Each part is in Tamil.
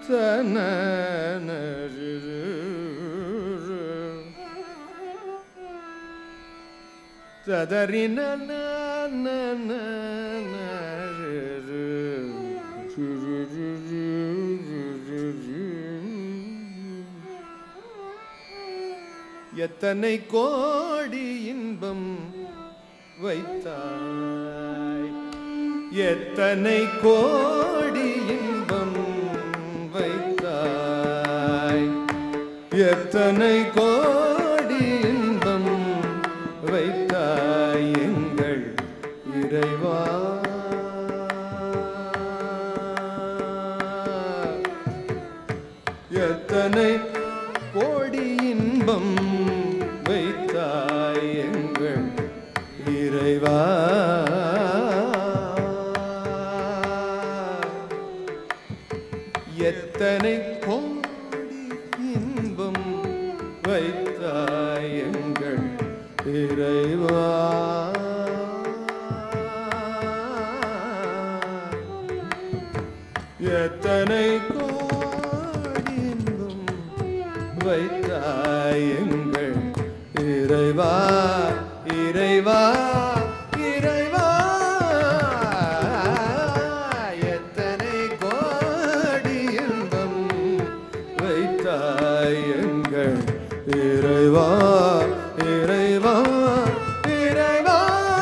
ததறின எத்தனை கோடி இன்பம் வைத்தாய் எத்தனை கோடி இன்பம் வைத்தாய் எத்தனை கோடி இன்பம் வைத்தாய் எங்கள் இறைவா எத்தனை கோடி இன்பம் வைத்தாய் எங்கள் இறைவா எத்தனை கோடி இன்பம் வைத்தாய் எங்கள் இறைவா எத்தனை கோடி இன்பம் வைத்தாய் எங்கள் இறைவா இறைவா இறைவா எத்தனை கோடி இன்பம் வைத்தாய் எங்கள் இறைவா இறைவா இறைவா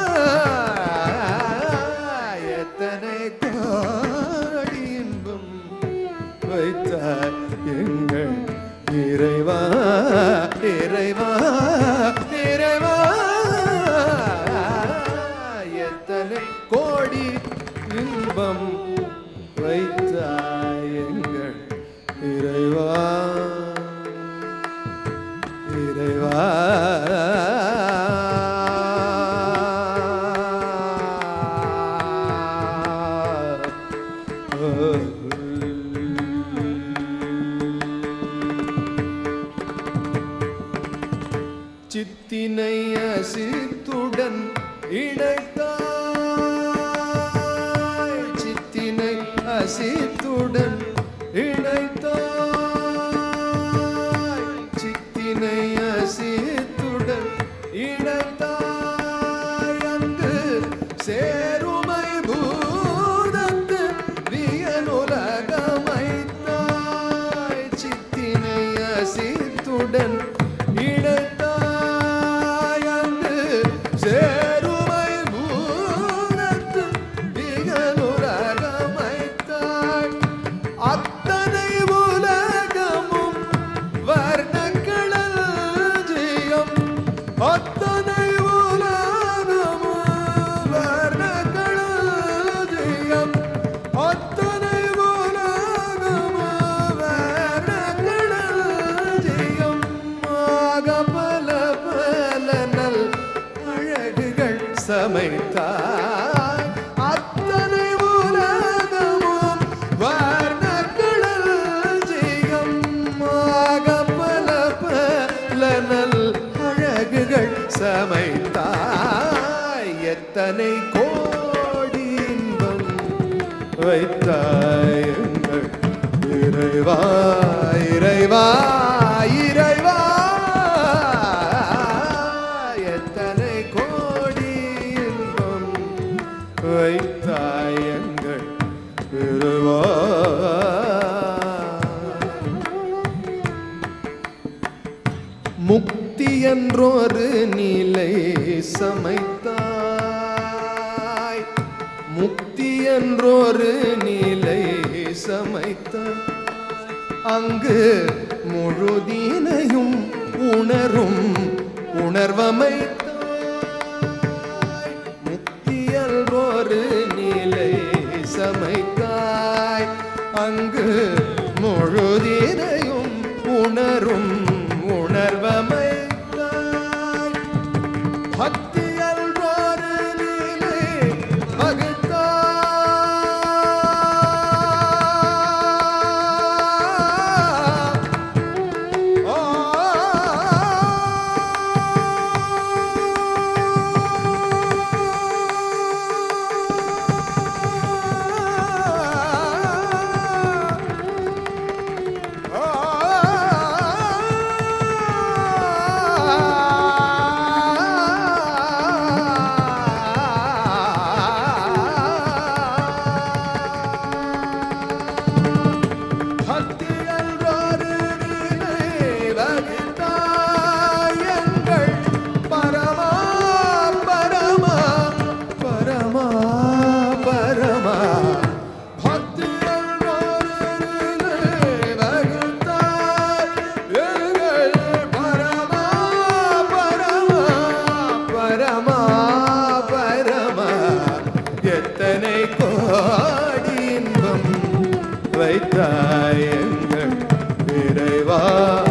எத்தனை கோடி இன்பம் வைத்தாய் எங்கள் இறைவா இறைவா இறைவா எத்தனை கோடி இன்பம் வைத்தாய் எங்கள் இறைவா இறைவா சித்தினை அசித்துடன் இணைத்தாய் சித்தினை அசித்துடன் இணைத்தாய் சித்தினை அசித்துடன் இணைத்தாய் அங்கு சேருமை பூதத்து வியனுலகமைத்தாய் சித்தினை அசித்துடன் இணைத்தாய் அங்கு சேருமை பூதத்து வியனுலகமைத்தாய் அத்தனை உலகமும் வர்ணக்களல் ஜெயம் அத்தனை உலகமும் வர்ணக்களல் ஜெயம் அத்தனை உலகமும் வர்ணக்களல் ஜெயம் ஆக பல பல நல் அழகுகள் சமைத்தாய் அத்தனை உலகமும் வர்ணக்களல் ஜெயம் ஆக பல பல நல் அழகுகள் சமைத்தாய் எத்தனை கோடி இன்பம் வைத்தாய் எங்கள் இறைவா இறைவா இறைவா எத்தனை கோடி இன்பம் வைத்தாய் எங்கள் இறைவா முக்தி என்றொரு நிலை சமைத்தாய் முக்தி என்றொரு நிலை சமைத்தாய் அங்கு முழுதீனையும் உணரும் உணர்வமைத்தாய் முக்தி என்றொரு நிலை சமைத்தாய் அங்கு முழுதீனையும் உணரும் உணர்வமைத்தாய் பக்தி என்றொரு நிலை வகுத்தாய் வைத்தாய் எங்கள் இறைவா